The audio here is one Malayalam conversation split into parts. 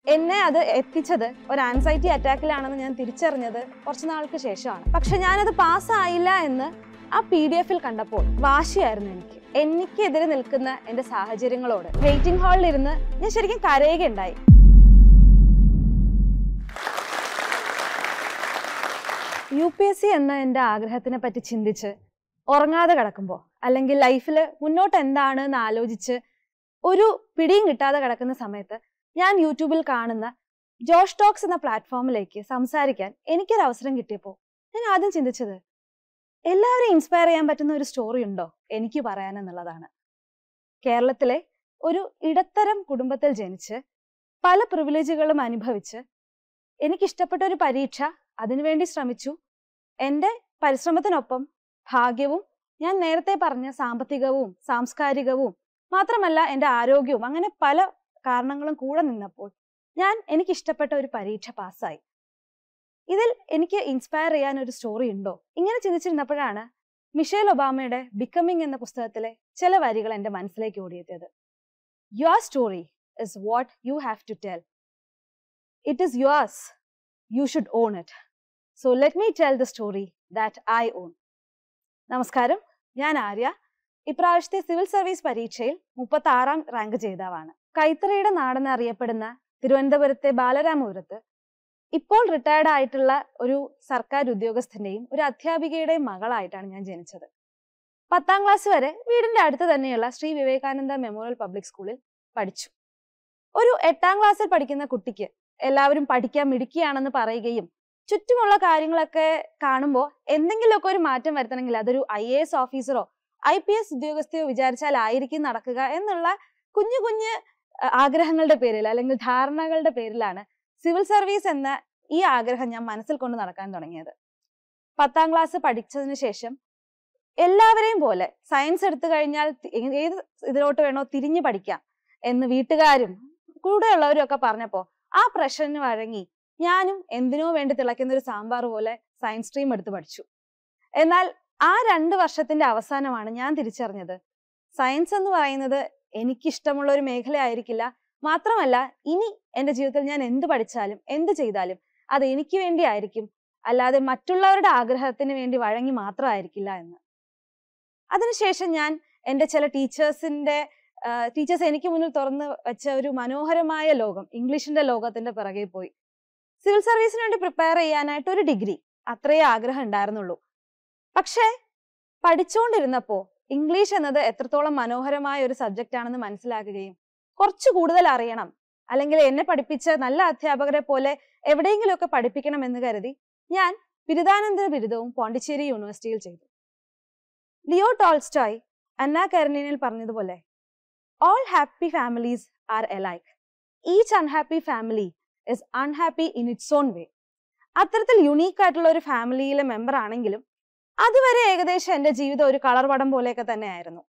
എന്നെ അത് എത്തിച്ചത് ഒരു ആൻസൈറ്റി അറ്റാക്കിലാണെന്ന് ഞാൻ തിരിച്ചറിഞ്ഞത് കുറച്ച് നാൾക്ക് ശേഷമാണ് പക്ഷെ ഞാനത് പാസ്സായില്ല എന്ന് ആ പി ഡി എഫിൽ കണ്ടപ്പോൾ വാശിയായിരുന്നു എനിക്ക് എനിക്കെതിരെ നിൽക്കുന്ന എന്റെ സാഹചര്യങ്ങളോട് വെയിറ്റിംഗ് ഹാളിൽ ഇരുന്ന് ഞാൻ ശരിക്കും കരയുകയുണ്ടായി യു പി എസ് സി എന്ന എൻ്റെ ആഗ്രഹത്തിനെ പറ്റി ചിന്തിച്ച് ഉറങ്ങാതെ കിടക്കുമ്പോൾ അല്ലെങ്കിൽ ലൈഫിൽ മുന്നോട്ട് എന്താണ് എന്ന് ആലോചിച്ച് ഒരു പിടിയും കിട്ടാതെ കിടക്കുന്ന സമയത്ത് ഞാൻ യൂട്യൂബിൽ കാണുന്ന ജോഷ് ടോക്സ് എന്ന പ്ലാറ്റ്ഫോമിലേക്ക് സംസാരിക്കാൻ എനിക്കൊരു അവസരം കിട്ടിയപ്പോൾ ഞാൻ ആദ്യം ചിന്തിച്ചത് എല്ലാവരെയും ഇൻസ്പയർ ചെയ്യാൻ പറ്റുന്ന ഒരു സ്റ്റോറി ഉണ്ടോ എനിക്ക് പറയാൻ എന്നുള്ളതാണ് കേരളത്തിലെ ഒരു ഇടത്തരം കുടുംബത്തിൽ ജനിച്ച് പല പ്രിവിലേജുകളും അനുഭവിച്ച് എനിക്കിഷ്ടപ്പെട്ട ഒരു പരീക്ഷ അതിനുവേണ്ടി ശ്രമിച്ചു എൻ്റെ പരിശ്രമത്തിനൊപ്പം ഭാഗ്യവും ഞാൻ നേരത്തെ പറഞ്ഞ സാമ്പത്തികവും സാംസ്കാരികവും മാത്രമല്ല എൻ്റെ ആരോഗ്യവും അങ്ങനെ പല കാരണങ്ങളും കൂടെ നിന്നപ്പോൾ ഞാൻ എനിക്കിഷ്ടപ്പെട്ട ഒരു പരീക്ഷ പാസ്സായി ഇതിൽ എനിക്ക് ഇൻസ്പയർ ചെയ്യാൻ ഒരു സ്റ്റോറി ഉണ്ടോ ഇങ്ങനെ ചിന്തിച്ചിരുന്നപ്പോഴാണ് മിഷേൽ ഒബാമയുടെ ബിക്കമിങ് എന്ന പുസ്തകത്തിലെ ചില വരികൾ എൻ്റെ മനസ്സിലേക്ക് ഓടിയെത്തിയത് your story is what you have to tell it is yours you should own it so let me tell the story that I own നമസ്കാരം ഞാൻ ആര്യ ഇപ്രാവശ്യത്തെ സിവിൽ സർവീസ് പരീക്ഷയിൽ മുപ്പത്തി ആറാം റാങ്ക് ജേതാവാണ് കൈത്തറിയുടെ നാടെന്ന് അറിയപ്പെടുന്ന തിരുവനന്തപുരത്തെ ബാലരാമപുരത്ത് ഇപ്പോൾ റിട്ടയർഡ് ആയിട്ടുള്ള ഒരു സർക്കാർ ഉദ്യോഗസ്ഥന്റെയും ഒരു അധ്യാപികയുടെയും മകളായിട്ടാണ് ഞാൻ ജനിച്ചത് പത്താം ക്ലാസ് വരെ വീടിന്റെ അടുത്ത് തന്നെയുള്ള ശ്രീ വിവേകാനന്ദ മെമ്മോറിയൽ പബ്ലിക് സ്കൂളിൽ പഠിച്ചു ഒരു എട്ടാം ക്ലാസ്സിൽ പഠിക്കുന്ന കുട്ടിക്ക് എല്ലാവരും പഠിക്കാൻ മിടുക്കിയാണെന്ന് പറയുകയും ചുറ്റുമുള്ള കാര്യങ്ങളൊക്കെ കാണുമ്പോൾ എന്തെങ്കിലുമൊക്കെ ഒരു മാറ്റം വരുത്തണമെങ്കിൽ അതൊരു ഐ എ എസ് ഓഫീസറോ ഐ പി എസ് ഉദ്യോഗസ്ഥയോ വിചാരിച്ചാൽ ആയിരിക്കും നടക്കുക എന്നുള്ള കുഞ്ഞു കുഞ്ഞ് അഹ് ആഗ്രഹങ്ങളുടെ പേരിൽ അല്ലെങ്കിൽ ധാരണകളുടെ പേരിലാണ് സിവിൽ സർവീസ് എന്ന ഈ ആഗ്രഹം ഞാൻ മനസ്സിൽ കൊണ്ട് നടക്കാൻ തുടങ്ങിയത് പത്താം ക്ലാസ് പഠിച്ചതിന് ശേഷം എല്ലാവരെയും പോലെ സയൻസ് എടുത്തു കഴിഞ്ഞാൽ തി- ഏത് ഇതിലോട്ട് വേണോ തിരിഞ്ഞു പഠിക്കാം എന്ന് വീട്ടുകാരും കൂടെയുള്ളവരും ഒക്കെ പറഞ്ഞപ്പോ ആ പ്രഷറിന് വഴങ്ങി ഞാനും എന്തിനോ വേണ്ടി തിളയ്ക്കുന്ന ഒരു സാമ്പാർ പോലെ സയൻസ് സ്ട്രീം എടുത്ത് പഠിച്ചു എന്നാൽ ആ രണ്ട് വർഷത്തിന്റെ അവസാനമാണ് ഞാൻ തിരിച്ചറിഞ്ഞത് സയൻസ് എന്ന് പറയുന്നത് എനിക്കിഷ്ടമുള്ള ഒരു മേഖല ആയിരിക്കില്ല മാത്രമല്ല ഇനി എൻ്റെ ജീവിതത്തിൽ ഞാൻ എന്ത് പഠിച്ചാലും എന്ത് ചെയ്താലും അത് എനിക്ക് വേണ്ടി ആയിരിക്കും അല്ലാതെ മറ്റുള്ളവരുടെ ആഗ്രഹത്തിന് വേണ്ടി വഴങ്ങി മാത്രമായിരിക്കില്ല എന്ന് അതിനുശേഷം ഞാൻ എൻ്റെ ചില ടീച്ചേഴ്സിന്റെ ടീച്ചേഴ്സ് എനിക്ക് മുന്നിൽ തുറന്ന് വെച്ച ഒരു മനോഹരമായ ലോകം ഇംഗ്ലീഷിന്റെ ലോകത്തിന്റെ പിറകെ പോയി സിവിൽ സർവീസിന് വേണ്ടി പ്രിപ്പയർ ചെയ്യാനായിട്ട് ഒരു ഡിഗ്രി അത്രയേ ആഗ്രഹം ഉണ്ടായിരുന്നുള്ളൂ പക്ഷേ പഠിച്ചുകൊണ്ടിരുന്നപ്പോ ഇംഗ്ലീഷ് എന്നത് എത്രത്തോളം മനോഹരമായ ഒരു സബ്ജക്റ്റ് ആണെന്ന് മനസ്സിലാക്കുകയും കുറച്ച് കൂടുതൽ അറിയണം അല്ലെങ്കിൽ എന്നെ പഠിപ്പിച്ച നല്ല അധ്യാപകരെ പോലെ എവിടെയെങ്കിലുമൊക്കെ പഠിപ്പിക്കണം എന്ന് കരുതി ഞാൻ ബിരുദാനന്തര ബിരുദവും പോണ്ടിച്ചേരി യൂണിവേഴ്സിറ്റിയിൽ ചെയ്തു ലിയോ ടോൾസ്റ്റോയ് അന്ന കരനീനിൽ പറഞ്ഞതുപോലെ all happy families are alike each unhappy family is unhappy in its own way അത്തരത്തിൽ യുണീക്ക് ആയിട്ടുള്ള ഒരു ഫാമിലിയിലെ മെമ്പർ ആണെങ്കിലും അതുവരെ ഏകദേശം എൻ്റെ ജീവിതം ഒരു കളർ പടം പോലെയൊക്കെ തന്നെയായിരുന്നു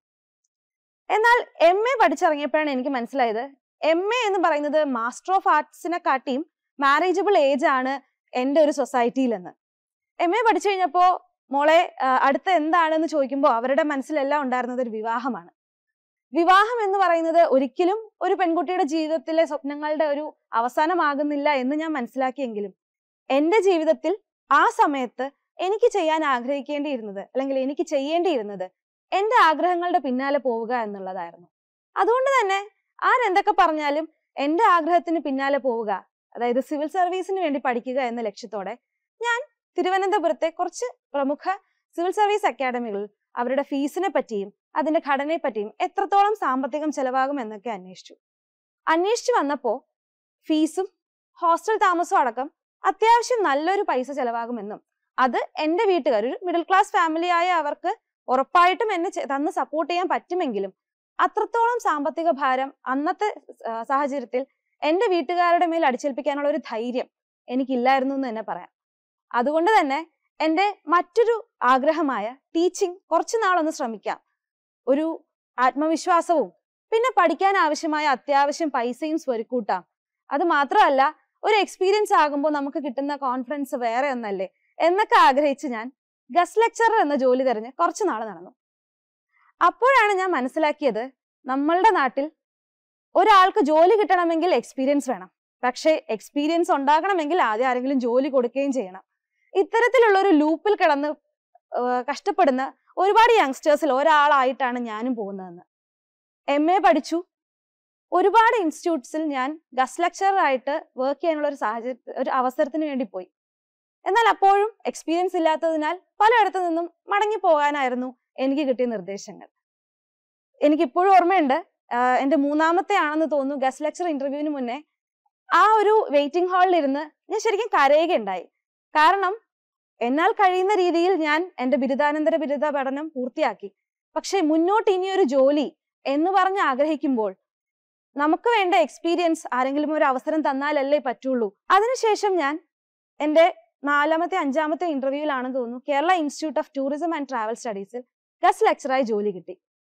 എന്നാൽ എം എ പഠിച്ചിറങ്ങിയപ്പോഴാണ് എനിക്ക് മനസ്സിലായത് എം എ എന്ന് പറയുന്നത് മാസ്റ്റർ ഓഫ് ആർട്സിനെ കാട്ടിയും മാരേജബിൾ ഏജ് ആണ് എൻ്റെ ഒരു സൊസൈറ്റിയിലെന്ന് എം എ പഠിച്ചു കഴിഞ്ഞപ്പോൾ മോളെ ആ, അടുത്ത എന്താണെന്ന് ചോദിക്കുമ്പോൾ അവരുടെ മനസ്സിലെല്ലാം ഉണ്ടായിരുന്നത് ഒരു വിവാഹമാണ് വിവാഹം എന്ന് പറയുന്നത് ഒരിക്കലും ഒരു പെൺകുട്ടിയുടെ ജീവിതത്തിലെ സ്വപ്നങ്ങളുടെ ഒരു അവസാനമാകുന്നില്ല എന്ന് ഞാൻ മനസ്സിലാക്കിയെങ്കിലും എൻ്റെ ജീവിതത്തിൽ ആ സമയത്ത് എനിക്ക് ചെയ്യാൻ ആഗ്രഹിക്കേണ്ടിയിരുന്നത് അല്ലെങ്കിൽ എനിക്ക് ചെയ്യേണ്ടിയിരുന്നത് എൻ്റെ ആഗ്രഹങ്ങളുടെ പിന്നാലെ പോവുക എന്നുള്ളതായിരുന്നു അതുകൊണ്ട് തന്നെ ആരെന്തൊക്കെ പറഞ്ഞാലും എൻ്റെ ആഗ്രഹത്തിന് പിന്നാലെ പോവുക അതായത് സിവിൽ സർവീസിന് വേണ്ടി പഠിക്കുക എന്ന ലക്ഷ്യത്തോടെ ഞാൻ തിരുവനന്തപുരത്തെ കുറച്ച് പ്രമുഖ സിവിൽ സർവീസ് അക്കാഡമികളിൽ അവരുടെ ഫീസിനെ പറ്റിയും അതിന്റെ ഘടനയെ പറ്റിയും എത്രത്തോളം സാമ്പത്തികം ചെലവാകും എന്നൊക്കെ അന്വേഷിച്ചു അന്വേഷിച്ചു വന്നപ്പോ ഫീസും ഹോസ്റ്റൽ താമസവും അടക്കം അത്യാവശ്യം നല്ലൊരു പൈസ ചെലവാകുമെന്നും അത് എന്റെ വീട്ടുകാർ ഒരു മിഡിൽ ക്ലാസ് ഫാമിലി ആയ അവർക്ക് ഉറപ്പായിട്ടും എന്നെ ചെ- തന്ന് സപ്പോർട്ട് ചെയ്യാൻ പറ്റുമെങ്കിലും അത്രത്തോളം സാമ്പത്തിക ഭാരം അന്നത്തെ ആ, സാഹചര്യത്തിൽ എന്റെ വീട്ടുകാരുടെ മേൽ അടിച്ചേൽപ്പിക്കാനുള്ള ഒരു ധൈര്യം എനിക്കില്ലായിരുന്നു എന്ന് തന്നെ പറയാം അതുകൊണ്ട് തന്നെ എന്റെ മറ്റൊരു ആഗ്രഹമായ ടീച്ചിങ് കുറച്ചു നാളൊന്ന് ശ്രമിക്കാം ഒരു ആത്മവിശ്വാസവും പിന്നെ പഠിക്കാൻ ആവശ്യമായ അത്യാവശ്യം പൈസയും സ്വരുക്കൂട്ടാം അത് മാത്രമല്ല ഒരു എക്സ്പീരിയൻസ് ആകുമ്പോൾ നമുക്ക് കിട്ടുന്ന കോൺഫിഡൻസ് വേറെ ഒന്നല്ലേ എന്നൊക്കെ ആഗ്രഹിച്ച് ഞാൻ ഗസ്റ്റ് ലെക്ചറർ എന്ന ജോലി തിരഞ്ഞ് കുറച്ചു നാൾ നടന്നു അപ്പോഴാണ് ഞാൻ മനസ്സിലാക്കിയത് നമ്മളുടെ നാട്ടിൽ ഒരാൾക്ക് ജോലി കിട്ടണമെങ്കിൽ എക്സ്പീരിയൻസ് വേണം പക്ഷേ എക്സ്പീരിയൻസ് ഉണ്ടാകണമെങ്കിൽ ആദ്യം ആരെങ്കിലും ജോലി കൊടുക്കുകയും ചെയ്യണം ഇത്തരത്തിലുള്ള ഒരു ലൂപ്പിൽ കിടന്ന് ആ, കഷ്ടപ്പെടുന്ന ഒരുപാട് യങ്സ്റ്റേഴ്സിൽ ഒരാളായിട്ടാണ് ഞാനും പോകുന്നതെന്ന് എം എ പഠിച്ചു ഒരുപാട് ഇൻസ്റ്റിറ്റ്യൂട്ട്സിൽ ഞാൻ ഗസ്റ്റ് ലെക്ചറർ ആയിട്ട് വർക്ക് ചെയ്യാനുള്ള ഒരു സാഹചര്യ ഒരു അവസരത്തിന് വേണ്ടി പോയി എന്നാൽ അപ്പോഴും എക്സ്പീരിയൻസ് ഇല്ലാത്തതിനാൽ പലയിടത്തു നിന്നും മടങ്ങി പോകാനായിരുന്നു എനിക്ക് കിട്ടിയ നിർദ്ദേശങ്ങൾ എനിക്ക് ഇപ്പോഴും ഓർമ്മയുണ്ട് ആഹ് എന്റെ മൂന്നാമത്തെ ആണെന്ന് തോന്നുന്നു ഗസ്റ്റ് ലെക്ചർ ഇന്റർവ്യൂവിന് മുന്നേ ആ ഒരു വെയിറ്റിംഗ് ഹാളിൽ ഇരുന്ന് ഞാൻ ശരിക്കും കരയുകയുണ്ടായി കാരണം എന്നാൽ കഴിയുന്ന രീതിയിൽ ഞാൻ എന്റെ ബിരുദാനന്തര ബിരുദ പഠനം പൂർത്തിയാക്കി പക്ഷെ മുന്നോട്ട് ഇനിയൊരു ജോലി എന്ന് പറഞ്ഞ് ആഗ്രഹിക്കുമ്പോൾ നമുക്ക് വേണ്ട എക്സ്പീരിയൻസ് ആരെങ്കിലും ഒരു അവസരം തന്നാലല്ലേ പറ്റുള്ളൂ അതിനുശേഷം ഞാൻ എന്റെ നാലാമത്തെ അഞ്ചാമത്തെ ഇന്റർവ്യൂവിലാണെന്ന് തോന്നുന്നു Kerala institute of tourism and travel സ്റ്റഡീസിൽ ഗസ്റ്റ് ലെക്ചറായി ജോലി കിട്ടി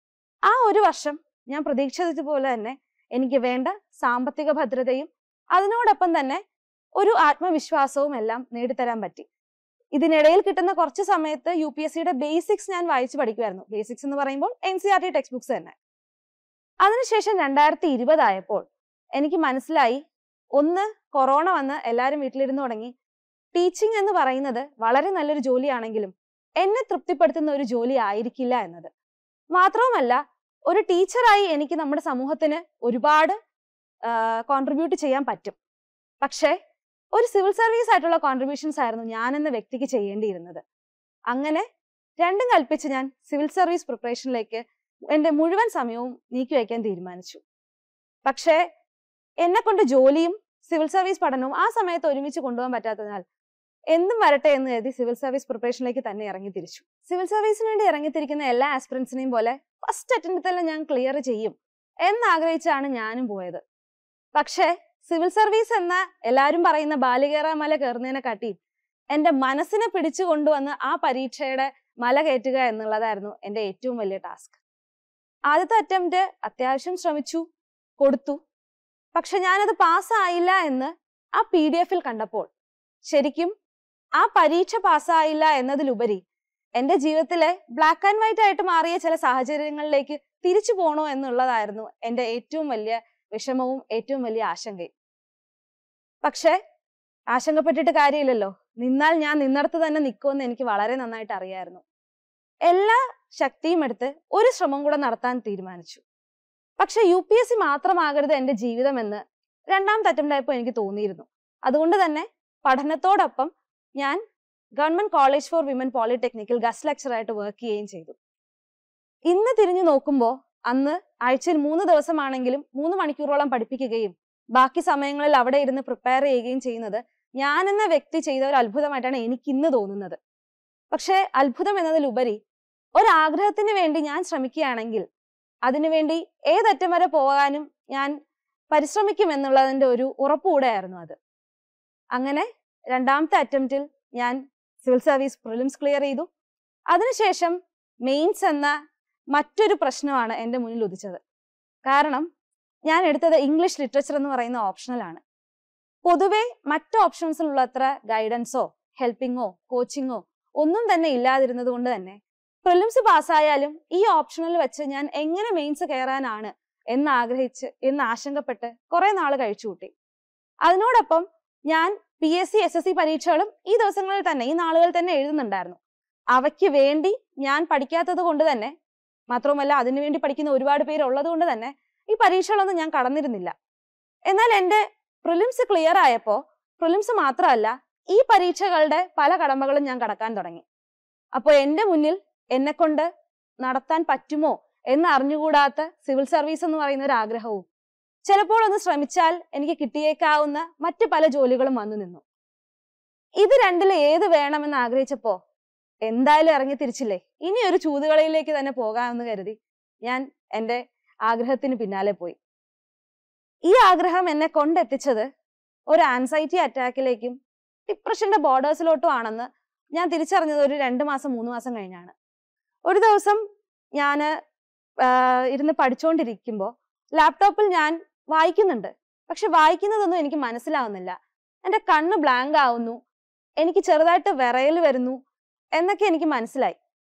ആ ഒരു വർഷം ഞാൻ പ്രതീക്ഷിച്ചതുപോലെ തന്നെ എനിക്ക് വേണ്ട സാമ്പത്തിക ഭദ്രതയും അതിനോടൊപ്പം തന്നെ ഒരു ആത്മവിശ്വാസവും എല്ലാം നേടിത്തരാൻ പറ്റി ഇതിനിടയിൽ കിട്ടുന്ന കുറച്ച് സമയത്ത് യു പി എസ് സിയുടെ ബേസിക്സ് ഞാൻ വായിച്ചു പഠിക്കുമായിരുന്നു ബേസിക്സ് എന്ന് പറയുമ്പോൾ N C R T text books തന്നെ അതിനുശേഷം രണ്ടായിരത്തി ഇരുപതായപ്പോൾ എനിക്ക് മനസ്സിലായി ഒന്ന് കൊറോണ വന്ന് എല്ലാവരും വീട്ടിലിരുന്ന് തുടങ്ങി ടീച്ചിങ് എന്ന് പറയുന്നത് വളരെ നല്ലൊരു ജോലിയാണെങ്കിലും എന്നെ തൃപ്തിപ്പെടുത്തുന്ന ഒരു ജോലി ആയിരിക്കില്ല എന്നത് മാത്രവുമല്ല ഒരു ടീച്ചറായി എനിക്ക് നമ്മുടെ സമൂഹത്തിന് ഒരുപാട് കോൺട്രിബ്യൂട്ട് ചെയ്യാൻ പറ്റും പക്ഷേ ഒരു സിവിൽ സർവീസ് ആയിട്ടുള്ള കോൺട്രിബ്യൂഷൻസ് ആയിരുന്നു ഞാൻ എന്ന വ്യക്തിക്ക് ചെയ്യേണ്ടിയിരുന്നത് അങ്ങനെ രണ്ടും കൽപ്പിച്ച് ഞാൻ സിവിൽ സർവീസ് പ്രിപ്പറേഷനിലേക്ക് എന്റെ മുഴുവൻ സമയവും നീക്കി വയ്ക്കാൻ തീരുമാനിച്ചു പക്ഷേ എന്നെ കൊണ്ട് ജോലിയും സിവിൽ സർവീസ് പഠനവും ആ സമയത്ത് ഒരുമിച്ച് കൊണ്ടുപോകാൻ പറ്റാത്തതിനാൽ എന്തും വരട്ടെ എന്ന് കരുതി സിവിൽ സർവീസ് പ്രിപ്പറേഷനിലേക്ക് തന്നെ ഇറങ്ങി തിരിച്ചു സിവിൽ സർവീസിന് വേണ്ടി ഇറങ്ങിത്തിരിക്കുന്ന എല്ലാ ആസ്പിറൻസിനെയും പോലെ ഫസ്റ്റ് അറ്റൻഡ് തന്നെ ഞാൻ ക്ലിയർ ചെയ്യും എന്നാഗ്രഹിച്ചാണ് ഞാനും പോയത് പക്ഷേ സിവിൽ സർവീസ് എന്ന എല്ലാവരും പറയുന്ന ബാലികേറ മല കയറുന്നതിനെ കാട്ടി എന്റെ മനസ്സിനെ പിടിച്ചു കൊണ്ടുവന്ന് ആ പരീക്ഷയുടെ മല കയറ്റുക എന്നുള്ളതായിരുന്നു എന്റെ ഏറ്റവും വലിയ ടാസ്ക് ആദ്യത്തെ അറ്റംപ്റ്റ് അത്യാവശ്യം ശ്രമിച്ചു കൊടുത്തു പക്ഷെ ഞാനത് പാസ്സായില്ല എന്ന് ആ പി ഡി എഫിൽ കണ്ടപ്പോൾ ശരിക്കും ആ പരീക്ഷ പാസ്സായില്ല എന്നതിലുപരി എന്റെ ജീവിതത്തിലെ ബ്ലാക്ക് ആൻഡ് വൈറ്റ് ആയിട്ട് മാറിയ ചില സാഹചര്യങ്ങളിലേക്ക് തിരിച്ചു പോകണോ എന്നുള്ളതായിരുന്നു എന്റെ ഏറ്റവും വലിയ വിഷമവും ഏറ്റവും വലിയ ആശങ്കയും പക്ഷെ ആശങ്കപ്പെട്ടിട്ട് കാര്യമില്ലല്ലോ നിന്നാൽ ഞാൻ നിന്നിടത്ത് തന്നെ നിൽക്കുമെന്ന് എനിക്ക് വളരെ നന്നായിട്ട് അറിയായിരുന്നു എല്ലാ ശക്തിയും എടുത്ത് ഒരു ശ്രമം കൂടെ നടത്താൻ തീരുമാനിച്ചു പക്ഷെ യു പി എസ് സി മാത്രമാകരുത് എന്റെ ജീവിതം എന്ന് രണ്ടാം തറ്റംലായപ്പോൾ എനിക്ക് തോന്നിയിരുന്നു അതുകൊണ്ട് തന്നെ പഠനത്തോടൊപ്പം ഞാൻ government college for women polytechnical guest ലെക്ചറായിട്ട് വർക്ക് ചെയ്യുകയും ചെയ്തു ഇന്ന് തിരിഞ്ഞു നോക്കുമ്പോൾ അന്ന് ആഴ്ചയിൽ മൂന്ന് ദിവസമാണെങ്കിലും മൂന്ന് മണിക്കൂറോളം പഠിപ്പിക്കുകയും ബാക്കി സമയങ്ങളിൽ അവിടെ ഇരുന്ന് പ്രിപ്പയർ ചെയ്യുകയും ചെയ്യുന്നത് ഞാൻ എന്ന വ്യക്തി ചെയ്ത ഒരു അത്ഭുതമായിട്ടാണ് എനിക്ക് ഇന്ന് തോന്നുന്നത് പക്ഷേ അത്ഭുതം എന്നതിലുപരി ഒരാഗ്രഹത്തിന് വേണ്ടി ഞാൻ ശ്രമിക്കുകയാണെങ്കിൽ അതിനുവേണ്ടി ഏതറ്റം വരെ പോകാനും ഞാൻ പരിശ്രമിക്കും എന്നുള്ളതിന്റെ ഒരു ഉറപ്പുകൂടെയായിരുന്നു അത് അങ്ങനെ രണ്ടാമത്തെ അറ്റംപ്റ്റിൽ ഞാൻ സിവിൽ സർവീസ് പ്രിലിംസ് ക്ലിയർ ചെയ്തു അതിനുശേഷം മെയിൻസ് എന്ന മറ്റൊരു പ്രശ്നമാണ് എൻ്റെ മുന്നിൽ ഉദിച്ചത് കാരണം ഞാൻ എടുത്തത് ഇംഗ്ലീഷ് ലിറ്ററേച്ചർ എന്ന് പറയുന്ന ഓപ്ഷണലാണ് പൊതുവെ മറ്റ് ഓപ്ഷൻസിലുള്ള അത്ര ഗൈഡൻസോ ഹെൽപ്പിങ്ങോ കോച്ചിങ്ങോ ഒന്നും തന്നെ ഇല്ലാതിരുന്നത് കൊണ്ട് തന്നെ പ്രിലിംസ് പാസ്സായാലും ഈ ഓപ്ഷനിൽ വെച്ച് ഞാൻ എങ്ങനെ മെയിൻസ് കയറാനാണ് എന്ന് ആഗ്രഹിച്ച് എന്ന് ആശങ്കപ്പെട്ട് കുറെ നാൾ കഴിച്ചു കൂട്ടി അതിനോടൊപ്പം ഞാൻ P S C S S C പരീക്ഷകളും ഈ ദിവസങ്ങളിൽ തന്നെ ഈ നാളുകളിൽ തന്നെ എഴുതുന്നുണ്ടായിരുന്നു അവയ്ക്ക് വേണ്ടി ഞാൻ പഠിക്കാത്തത് കൊണ്ട് തന്നെ മാത്രവുമല്ല അതിനുവേണ്ടി പഠിക്കുന്ന ഒരുപാട് പേര് ഉള്ളത് കൊണ്ട് തന്നെ ഈ പരീക്ഷകളൊന്നും ഞാൻ കടന്നിരുന്നില്ല എന്നാൽ എൻ്റെ പ്രിലിംസ് ക്ലിയർ ആയപ്പോൾ പ്രിലിംസ് മാത്രമല്ല ഈ പരീക്ഷകളുടെ പല കടമ്പകളും ഞാൻ കടക്കാൻ തുടങ്ങി അപ്പോൾ എൻ്റെ മുന്നിൽ എന്നെ കൊണ്ട് നടത്താൻ പറ്റുമോ എന്ന് അറിഞ്ഞുകൂടാത്ത സിവിൽ സർവീസ് എന്ന് പറയുന്ന ഒരു ആഗ്രഹവും ചിലപ്പോൾ ഒന്ന് ശ്രമിച്ചാൽ എനിക്ക് കിട്ടിയേക്കാവുന്ന മറ്റു പല ജോലികളും വന്നു നിന്നു ഇത് രണ്ടിൽ ഏത് വേണമെന്ന് ആഗ്രഹിച്ചപ്പോ എന്തായാലും ഇറങ്ങി തിരിച്ചില്ലേ ഇനി ഒരു ചൂതുകളിയിലേക്ക് തന്നെ പോകാമെന്ന് കരുതി ഞാൻ എൻ്റെ ആഗ്രഹത്തിന് പിന്നാലെ പോയി ഈ ആഗ്രഹം എന്നെ കൊണ്ടെത്തിച്ചത് ഒരു ആൻസൈറ്റി അറ്റാക്കിലേക്കും ഡിപ്രഷന്റെ ബോർഡേഴ്സിലോട്ടും ആണെന്ന് ഞാൻ തിരിച്ചറിഞ്ഞത് ഒരു രണ്ട് മാസം മൂന്ന് മാസം കഴിഞ്ഞാണ് ഒരു ദിവസം ഞാൻ ഇരുന്ന് പഠിച്ചുകൊണ്ടിരിക്കുമ്പോൾ ലാപ്ടോപ്പിൽ ഞാൻ വായിക്കുന്നുണ്ട് പക്ഷെ വായിക്കുന്നതൊന്നും എനിക്ക് മനസ്സിലാവുന്നില്ല എൻ്റെ കണ്ണ് ബ്ലാങ്ക് ആവുന്നു എനിക്ക് ചെറുതായിട്ട് വിറയൽ വരുന്നു എന്നൊക്കെ എനിക്ക് മനസ്സിലായി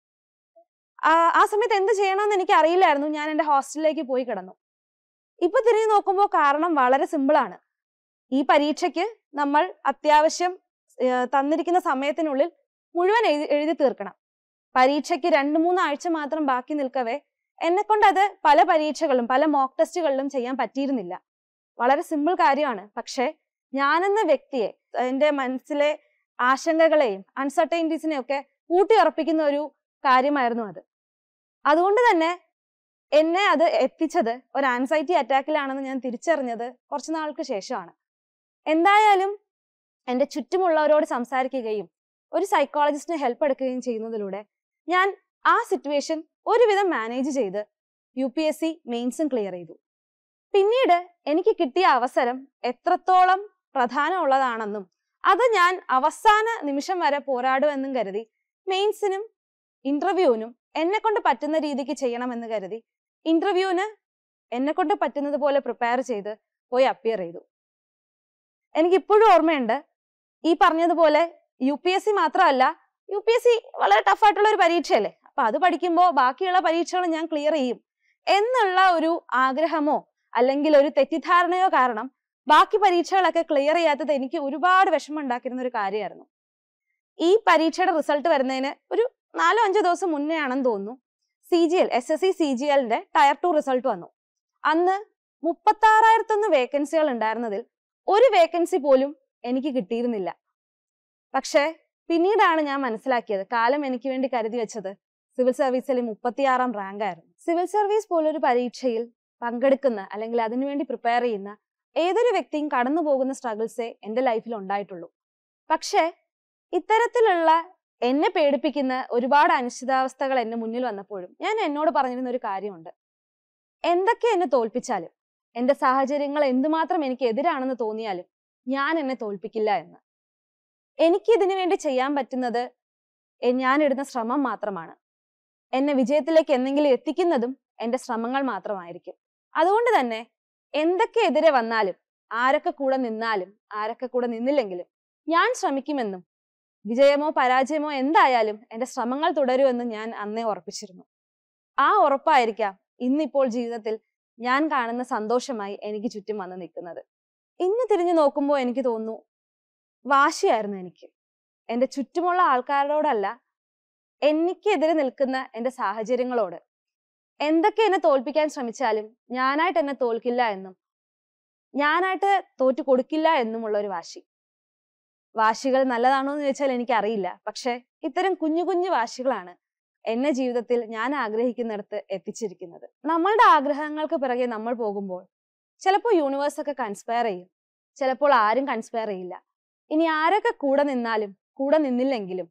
ആ സമയത്ത് എന്ത് ചെയ്യണമെന്ന് എനിക്ക് അറിയില്ലായിരുന്നു ഞാൻ എൻ്റെ ഹോസ്റ്റലിലേക്ക് പോയി കിടന്നു ഇപ്പൊ തിരിഞ്ഞു നോക്കുമ്പോൾ കാരണം വളരെ സിമ്പിളാണ് ഈ പരീക്ഷയ്ക്ക് നമ്മൾ അത്യാവശ്യം ഏർ തന്നിരിക്കുന്ന സമയത്തിനുള്ളിൽ മുഴുവൻ എഴുതി എഴുതി തീർക്കണം പരീക്ഷയ്ക്ക് രണ്ട് മൂന്ന് ആഴ്ച മാത്രം ബാക്കി നിൽക്കവേ എന്നെ കൊണ്ട് അത് പല പരീക്ഷകളിലും പല മോക്ക് ടെസ്റ്റുകളിലും ചെയ്യാൻ പറ്റിയിരുന്നില്ല വളരെ സിമ്പിൾ കാര്യമാണ് പക്ഷേ ഞാനെന്ന വ്യക്തിയെ എന്റെ മനസ്സിലെ ആശങ്കകളെയും അൺസർട്ടൈനിറ്റീസിനെയും ഒക്കെ ഊട്ടിയുറപ്പിക്കുന്ന ഒരു കാര്യമായിരുന്നു അത് അതുകൊണ്ട് തന്നെ എന്നെ അത് എത്തിച്ചത് ഒരു ആൻസൈറ്റി അറ്റാക്കിലാണെന്ന് ഞാൻ തിരിച്ചറിഞ്ഞത് കുറച്ചു നാൾക്ക് ശേഷമാണ് എന്തായാലും എൻ്റെ ചുറ്റുമുള്ളവരോട് സംസാരിക്കുകയും ഒരു സൈക്കോളജിസ്റ്റിനെ ഹെൽപ്പ് എടുക്കുകയും ചെയ്യുന്നതിലൂടെ ഞാൻ ആ സിറ്റുവേഷൻ ഒരുവിധം മാനേജ് ചെയ്ത് യു പി എസ് സി മെയിൻസും ക്ലിയർ ചെയ്തു പിന്നീട് എനിക്ക് കിട്ടിയ അവസരം എത്രത്തോളം പ്രധാനമുള്ളതാണെന്നും അത് ഞാൻ അവസാന നിമിഷം വരെ പോരാടുമെന്നും കരുതി മെയിൻസിനും ഇന്റർവ്യൂവിനും എന്നെ കൊണ്ട് പറ്റുന്ന രീതിക്ക് ചെയ്യണമെന്ന് കരുതി ഇന്റർവ്യൂവിന് എന്നെ കൊണ്ട് പറ്റുന്നത് പോലെ പ്രിപ്പയർ ചെയ്ത് പോയി അപ്പിയർ ചെയ്തു എനിക്ക് ഇപ്പോഴും ഓർമ്മയുണ്ട് ഈ പറഞ്ഞതുപോലെ യു പി എസ് സി മാത്രമല്ല യു പി എസ് സി വളരെ ടഫ് ആയിട്ടുള്ള ഒരു പരീക്ഷയല്ലേ അപ്പൊ അത് പഠിക്കുമ്പോൾ ബാക്കിയുള്ള പരീക്ഷകൾ ഞാൻ ക്ലിയർ ചെയ്യും എന്നുള്ള ഒരു ആഗ്രഹമോ അല്ലെങ്കിൽ ഒരു തെറ്റിദ്ധാരണയോ കാരണം ബാക്കി പരീക്ഷകളൊക്കെ ക്ലിയർ ചെയ്യാത്തത് എനിക്ക് ഒരുപാട് വിഷമം ഉണ്ടാക്കിയിരുന്ന ഒരു കാര്യമായിരുന്നു ഈ പരീക്ഷയുടെ റിസൾട്ട് വരുന്നതിന് ഒരു നാലോ അഞ്ചോ ദിവസം മുന്നേ ആണെന്ന് തോന്നുന്നു C G L S S C C G എല്ലിന്റെ ടയർ ടു റിസൾട്ട് വന്നു അന്ന് മുപ്പത്തി ആറായിരത്തൊന്ന് വേക്കൻസികൾ ഉണ്ടായിരുന്നതിൽ ഒരു വേക്കൻസി പോലും എനിക്ക് കിട്ടിയിരുന്നില്ല പക്ഷേ പിന്നീടാണ് ഞാൻ മനസ്സിലാക്കിയത് കാലം എനിക്ക് വേണ്ടി കരുതി വെച്ചത് സിവിൽ സർവീസിൽ മുപ്പത്തിയാറാം റാങ്ക് ആയിരുന്നു സിവിൽ സർവീസ് പോലൊരു പരീക്ഷയിൽ പങ്കെടുക്കുന്ന അല്ലെങ്കിൽ അതിനുവേണ്ടി പ്രിപ്പയർ ചെയ്യുന്ന ഏതൊരു വ്യക്തിയും കടന്നു പോകുന്ന സ്ട്രഗിൾസേ എൻ്റെ ലൈഫിൽ ഉണ്ടായിട്ടുള്ളൂ പക്ഷേ ഇത്തരത്തിലുള്ള എന്നെ പേടിപ്പിക്കുന്ന ഒരുപാട് അനിശ്ചിതാവസ്ഥകൾ എന്റെ മുന്നിൽ വന്നപ്പോഴും ഞാൻ എന്നോട് പറഞ്ഞിരുന്ന ഒരു കാര്യമുണ്ട് എന്തൊക്കെ എന്നെ തോൽപ്പിച്ചാലും എന്റെ സാഹചര്യങ്ങൾ എന്തുമാത്രം എനിക്ക് എതിരാണെന്ന് തോന്നിയാലും ഞാൻ എന്നെ തോൽപ്പിക്കില്ല എന്ന് എനിക്ക് ഇതിനു വേണ്ടി ചെയ്യാൻ പറ്റുന്നത് എ- ഞാൻ ഇടുന്ന ശ്രമം മാത്രമാണ് എന്നെ വിജയത്തിലേക്ക് എന്തെങ്കിലും എത്തിക്കുന്നതും എന്റെ ശ്രമങ്ങൾ മാത്രമായിരിക്കും അതുകൊണ്ട് തന്നെ എന്തൊക്കെ എതിരെ വന്നാലും ആരൊക്കെ കൂടെ നിന്നാലും ആരൊക്കെ കൂടെ നിന്നില്ലെങ്കിലും ഞാൻ ശ്രമിക്കുമെന്നും വിജയമോ പരാജയമോ എന്തായാലും എന്റെ ശ്രമങ്ങൾ തുടരുമെന്ന് ഞാൻ അന്നേ ഉറപ്പിച്ചിരുന്നു ആ ഉറപ്പായിരിക്കാം ഇന്നിപ്പോൾ ജീവിതത്തിൽ ഞാൻ കാണുന്ന സന്തോഷമായി എനിക്ക് ചുറ്റും വന്ന് നിൽക്കുന്നത് ഇന്ന് തിരിഞ്ഞു നോക്കുമ്പോൾ എനിക്ക് തോന്നുന്നു വാശിയായിരുന്നു എനിക്ക് എന്റെ ചുറ്റുമുള്ള ആൾക്കാരോടല്ല എനിക്കെതിരെ നിൽക്കുന്ന എന്റെ സാഹചര്യങ്ങളോട് എന്തൊക്കെ എന്നെ തോൽപ്പിക്കാൻ ശ്രമിച്ചാലും ഞാനായിട്ട് എന്നെ തോൽക്കില്ല എന്നും ഞാനായിട്ട് തോറ്റു കൊടുക്കില്ല എന്നുമുള്ള ഒരു വാശി വാശികൾ നല്ലതാണോ എന്ന് ചോദിച്ചാൽ എനിക്കറിയില്ല പക്ഷെ ഇത്തരം കുഞ്ഞു കുഞ്ഞു വാശികളാണ് എന്നെ ജീവിതത്തിൽ ഞാൻ ആഗ്രഹിക്കുന്നിടത്ത് എത്തിച്ചിരിക്കുന്നത് നമ്മളുടെ ആഗ്രഹങ്ങൾക്ക് പിറകെ നമ്മൾ പോകുമ്പോൾ ചിലപ്പോൾ യൂണിവേഴ്സ് ഒക്കെ കൺസ്പയർ ചെയ്യും ചിലപ്പോൾ ആരും കൺസ്പയർ ചെയ്യില്ല ഇനി ആരൊക്കെ കൂടെ നിന്നാലും കൂടെ നിന്നില്ലെങ്കിലും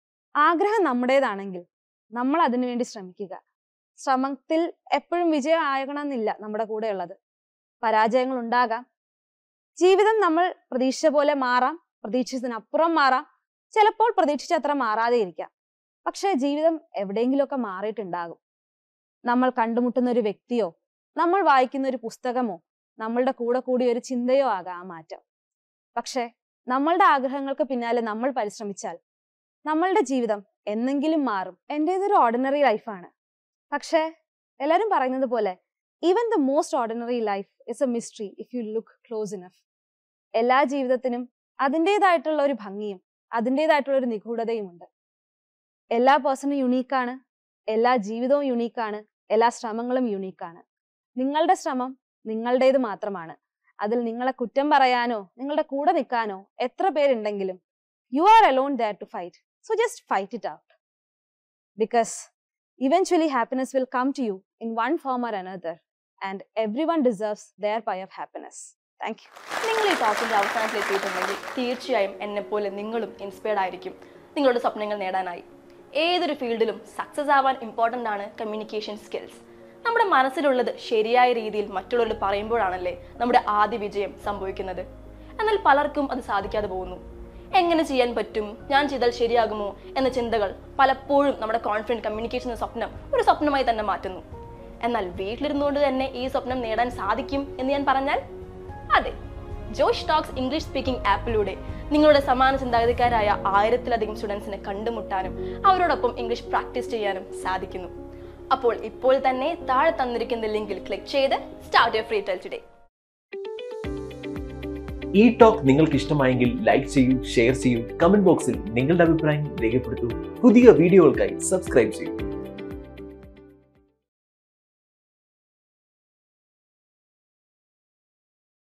ആഗ്രഹം നമ്മുടേതാണെങ്കിൽ നമ്മൾ അതിനു വേണ്ടി ശ്രമിക്കുക ശ്രമത്തിൽ എപ്പോഴും വിജയം ആകണമെന്നില്ല നമ്മുടെ കൂടെയുള്ളത് പരാജയങ്ങൾ ഉണ്ടാകാം ജീവിതം നമ്മൾ പ്രതീക്ഷിച്ച പോലെ മാറാം പ്രതീക്ഷിച്ചതിനപ്പുറം മാറാം ചിലപ്പോൾ പ്രതീക്ഷിച്ചത്ര മാറാതെ ഇരിക്കാം പക്ഷേ ജീവിതം എവിടെയെങ്കിലുമൊക്കെ മാറിയിട്ടുണ്ടാകും നമ്മൾ കണ്ടുമുട്ടുന്ന ഒരു വ്യക്തിയോ നമ്മൾ വായിക്കുന്ന ഒരു പുസ്തകമോ നമ്മളുടെ കൂടെ കൂടിയ ഒരു ചിന്തയോ ആകാം ആ മാറ്റം പക്ഷേ നമ്മളുടെ ആഗ്രഹങ്ങൾക്ക് പിന്നാലെ നമ്മൾ പരിശ്രമിച്ചാൽ നമ്മളുടെ ജീവിതം എന്നെങ്കിലും മാറും എൻ്റേതൊരു ഓർഡിനറി ലൈഫാണ് പക്ഷേ എല്ലാവരും പറയുന്നത് പോലെ even the most ordinary life is a mystery if you look close enough എല്ലാ ജീവിതത്തിനും അതിൻ്റെതായിട്ടുള്ള ഒരു ഭംഗിയും അതിൻ്റെതായിട്ടുള്ള ഒരു നിഗൂഢതയും ഉണ്ട് എല്ലാ പേഴ്സണും യുണീക്കാണ് എല്ലാ ജീവിതവും യുണീക്കാണ് എല്ലാ ശ്രമങ്ങളും യുണീക്കാണ് നിങ്ങളുടെ ശ്രമം നിങ്ങളുടേത് മാത്രമാണ് അതിൽ നിങ്ങളെ കുറ്റം പറയാനോ നിങ്ങളുടെ കൂടെ നിൽക്കാനോ എത്ര പേരുണ്ടെങ്കിലും you are alone there to fight so just fight it out because eventually happiness will come to you in one form or another and everyone deserves their pie of happiness thank you നിങ്ങൾ ഈ ടോക്കിന്റെ അവസാനത്തിൽ എത്തിയിട്ടുണ്ടെങ്കിൽ തീർച്ചയായും എന്നെപ്പോലെ നിങ്ങളും ഇൻസ്പയർഡ് ആയിരിക്കും നിങ്ങളുടെ സ്വപ്നങ്ങൾ നേടാനായി ഏതൊരു ഫീൽഡിലും സക്സസ് ആവാൻ ഇമ്പോർട്ടൻ്റ് ആണ് കമ്മ്യൂണിക്കേഷൻ സ്കിൽസ് നമ്മുടെ മനസ്സിലുള്ളത് ശരിയായ രീതിയിൽ മറ്റുള്ളവരോട് പറയുമ്പോഴാണല്ലേ നമ്മുടെ ആദ്യ വിജയം സംഭവിക്കുന്നത് എന്നാൽ പലർക്കും അത് സാധിക്കാതെ പോകുന്നു എങ്ങനെ ചെയ്യാൻ പറ്റും ഞാൻ ചെയ്താൽ ശരിയാകുമോ എന്ന ചിന്തകൾ പലപ്പോഴും നമ്മുടെ കോൺഫിഡൻറ്റ് കമ്മ്യൂണിക്കേഷൻ എന്ന സ്വപ്നം ഒരു സ്വപ്നമായി തന്നെ മാറ്റുന്നു എന്നാൽ വീട്ടിലിരുന്നുകൊണ്ട് തന്നെ ഈ സ്വപ്നം നേടാൻ സാധിക്കും എന്ന് ഞാൻ പറഞ്ഞാൽ അതെ ജോഷ് ടോക്സ് ഇംഗ്ലീഷ് സ്പീക്കിംഗ് ആപ്പിലൂടെ നിങ്ങളുടെ സമാന ചിന്താഗതിക്കാരായ ആയിരത്തിലധികം സ്റ്റുഡൻസിനെ കണ്ടുമുട്ടാനും അവരോടൊപ്പം ഇംഗ്ലീഷ് പ്രാക്ടീസ് ചെയ്യാനും സാധിക്കുന്നു അപ്പോൾ ഇപ്പോൾ തന്നെ താഴെ തന്നിരിക്കുന്ന ലിങ്കിൽ ക്ലിക്ക് ചെയ്ത് start your free tell today ഈ ടോക്ക് നിങ്ങൾക്ക് ഇഷ്ടമായെങ്കിൽ ലൈക്ക് ചെയ്യൂ ഷെയർ ചെയ്യൂ കമന്റ് ബോക്സിൽ നിങ്ങളുടെ അഭിപ്രായം രേഖപ്പെടുത്തൂ പുതിയ വീഡിയോകൾക്കായി സബ്സ്ക്രൈബ് ചെയ്യൂ